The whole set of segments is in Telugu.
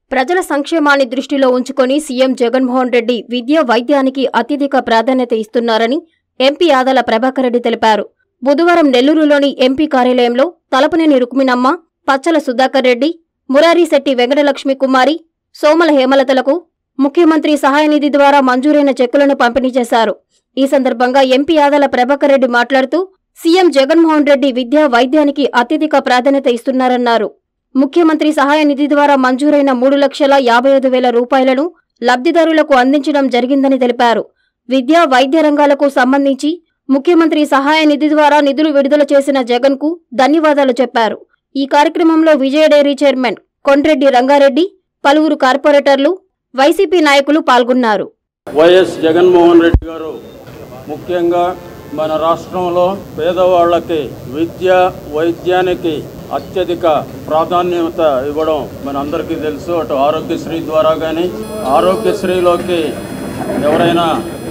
ప్రజల సంక్షేమాన్ని దృష్టిలో ఉంచుకొని సీఎం జగన్మోహన్ రెడ్డి విద్య వైద్యానికి అత్యధిక ప్రాధాన్యత ఇస్తున్నారని ఎంపీ ఆదాల ప్రభాకర్ రెడ్డి తెలిపారు బుధవారం నెల్లూరులోని ఎంపీ కార్యాలయంలో తలపనేని రుక్మిణమ్మ పచ్చల సుధాకర్ రెడ్డి మురారిశెట్టి వెంకటలక్ష్మి కుమారి సోమల హేమలతలకు ముఖ్యమంత్రి సహాయ నిధి ద్వారా మంజూరైన చెక్కులను పంపిణీ చేశారు ఈ సందర్భంగా ఎంపీ ఆదాల ప్రభాకర్ రెడ్డి మాట్లాడుతూ సీఎం జగన్మోహన్ రెడ్డి విద్యా వైద్యానికి అత్యధిక ప్రాధాన్యత ఇస్తున్నారన్నారు ముఖ్యమంత్రి సహాయ నిధి ద్వారా మంజూరైన మూడు లక్షల యాభై ఐదు వేల రూపాయలను లబ్ధిదారులకు అందించడం జరిగిందని తెలిపారు విద్యా వైద్య రంగాలకు సంబంధించి ముఖ్యమంత్రి సహాయ నిధి ద్వారా నిధులు విడుదల చేసిన జగన్కు ధన్యవాదాలు చెప్పారు ఈ కార్యక్రమంలో విజయ డైరీ చైర్మన్ కొండ్రెడ్డి రంగారెడ్డి పలువురు కార్పొరేటర్లు వైసీపీ నాయకులు పాల్గొన్నారు వైఎస్ జగన్మోహన్ రెడ్డి గారు ముఖ్యంగా మన రాష్ట్రంలో పేదవాళ్ళకి విద్య వైద్యానికి అత్యధిక ప్రాధాన్యత ఇవ్వడం మన అందరికీ తెలుసు అటు ఆరోగ్యశ్రీ ద్వారా కానీ ఆరోగ్యశ్రీలోకి ఎవరైనా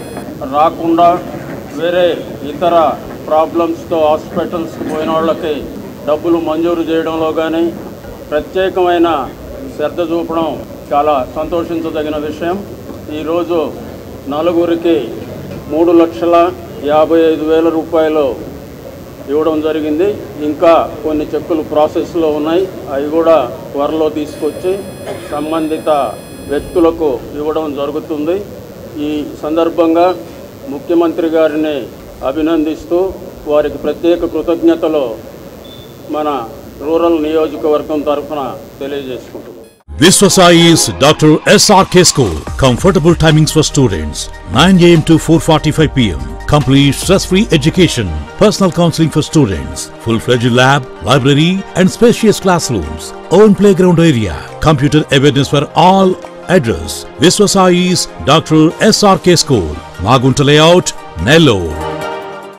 రాకుండా వేరే ఇతర ప్రాబ్లమ్స్తో హాస్పిటల్స్కి పోయిన వాళ్ళకి డబ్బులు మంజూరు చేయడంలో కానీ ప్రత్యేకమైన శ్రద్ధ చూపడం చాలా సంతోషించదగిన విషయం ఈరోజు నలుగురికి మూడు లక్షల యాభై ఐదు వేల రూపాయలు ఇవ్వడం జరిగింది ఇంకా కొన్ని చెక్కులు ప్రాసెస్లో ఉన్నాయి అవి కూడా త్వరలో తీసుకొచ్చి సంబంధిత వ్యక్తులకు ఇవ్వడం జరుగుతుంది ఈ సందర్భంగా ముఖ్యమంత్రి గారిని అభినందిస్తూ వారికి ప్రత్యేక కృతజ్ఞతలు మన రూరల్ నియోజకవర్గం తరఫున తెలియజేసుకుంటున్నాం Viswasai is Dr. SRK School. Comfortable timings for students 9 am to 4:45 pm. Complete stress-free education. Personal counseling for students. Full-fledged lab, library, and spacious classrooms. Own playground area. Computer awareness for all. Address: Viswasai's Dr. SRK School. Magunta Layout, Nellore.